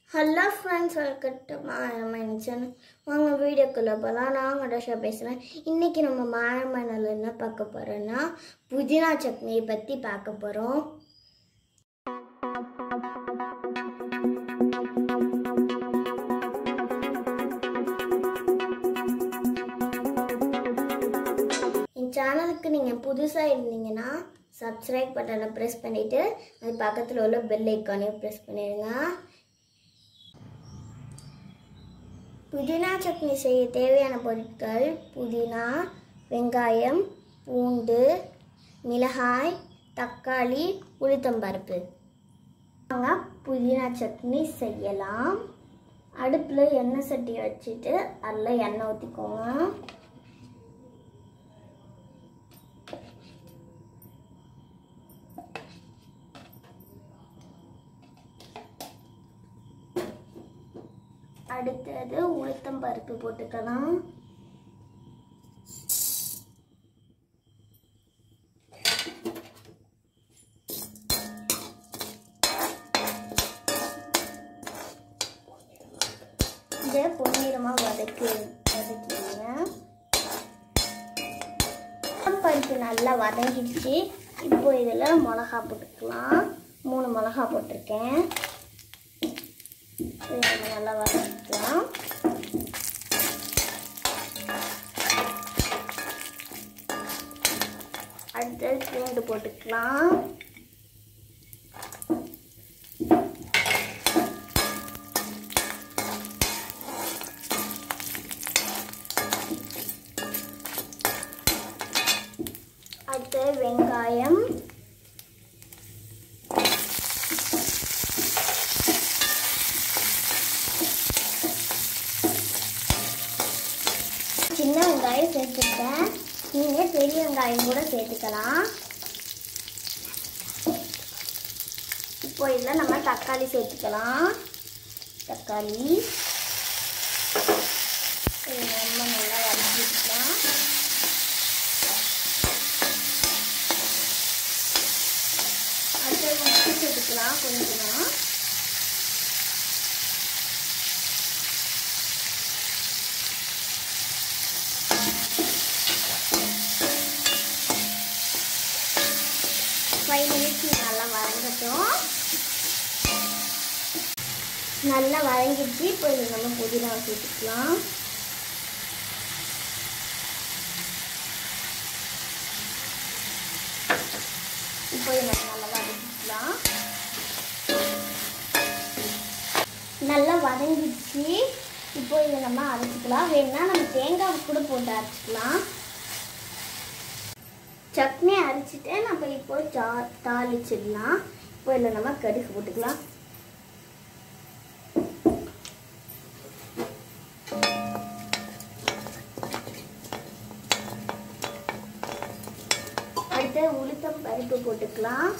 hello friends welcome மாயமன் வாங்க வீடியோக்குள்ளே போகலாம் நான் கடஷா பேசுகிறேன் இன்றைக்கி நம்ம மாயமனில் என்ன பார்க்க போகிறோன்னா புதினா சட்னியை பற்றி பார்க்க போகிறோம் என் சேனலுக்கு நீங்கள் புதுசாக இருந்தீங்கன்னா சப்ஸ்கிரைப் பட்டனை ப்ரெஸ் பண்ணிவிட்டு அது பக்கத்தில் உள்ள பெல் ஐக்கானையும் ப்ரெஸ் பண்ணிடுங்க புதினா சட்னி செய்ய தேவையான பொருட்கள் புதினா வெங்காயம் பூண்டு மிளகாய் தக்காளி உளுத்தம்பருப்பு வாங்க புதினா சட்னி செய்யலாம் அடுப்பில் எண்ணெய் சட்டி வச்சுட்டு அதில் எண்ணெய் ஊற்றிக்கோங்க அடுத்தது உளுத்தம் பருப்பு போட்டுக்கலாம் இதை பொன்னிறமாக வதக்கி வதக்கிடுங்க பருப்பு நல்லா வதங்கிடுச்சு இப்போ இதில் மிளகா போட்டுக்கலாம் மூணு மிளகா போட்டிருக்கேன் இதை நம்ம நல்லா வதக்கிக்கலாம் அடுத்தது பூண்டு போட்டுக்கலாம் அடுத்தது வெங்காயம் சின்ன வெங்காயம் சேர்த்துருக்கேன் நீங்கள் பெரிய வெங்காயம் கூட சேர்த்துக்கலாம் இப்போ இதில் நம்ம தக்காளி சேர்த்துக்கலாம் தக்காளி இது ரொம்ப நல்லா வதக்கிக்கலாம் அடுத்தது உப்பு சேர்த்துக்கலாம் கொஞ்சமாக ஃபைவ் மினிட்ஸ் நல்லா வதங்கட்டும் நல்லா வதங்கிடுச்சு இப்போ இது நம்ம புதினா சேர்த்துக்கலாம் இப்போ இதை நல்லா வதக்கிக்கலாம் நல்லா வதங்கிடுச்சு இப்போ இதை நம்ம அரைச்சிக்கலாம் வேணும்னா நம்ம தேங்காய் கூட போட்டு அரைச்சிக்கலாம் சட்னி அரைச்சிட்டு நம்ம இப்போ ஜா தாளிச்சிடலாம் இப்போ இதில் நம்ம கடுகு போட்டுக்கலாம் அடுத்து உளுத்தம் பருப்பு போட்டுக்கலாம்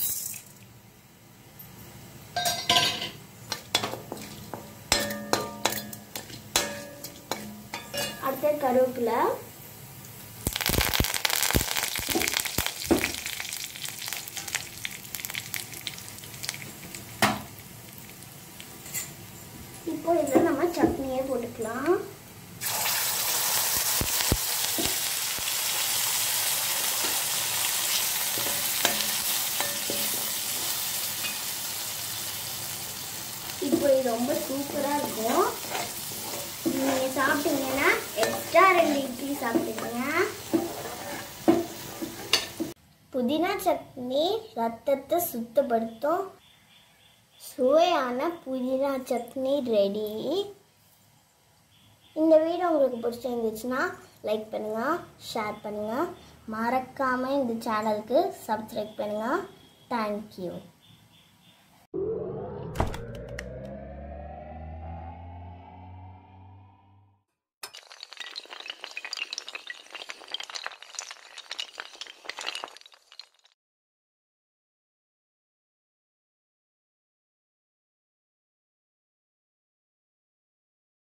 அடுத்து கருவேப்பிலை இப்போ இதில் நம்ம சட்னியே போட்டுக்கலாம் இப்போ இது ரொம்ப சூப்பராக இருக்கும் நீங்கள் சாப்பிட்டீங்கன்னா எக்ஸ்ட்ரா ரெண்டு இட்லி சாப்பிட்டுக்கங்க புதினா சட்னி ரத்தத்தை சுத்தப்படுத்தும் சுவையான புதினா சட்னி ரெடி இந்த வீடியோ உங்களுக்கு பிடிச்சிருந்துச்சுன்னா லைக் பண்ணுங்கள் ஷேர் பண்ணுங்கள் மறக்காமல் இந்த சேனலுக்கு சப்ஸ்கிரைப் பண்ணுங்கள் தேங்க்யூ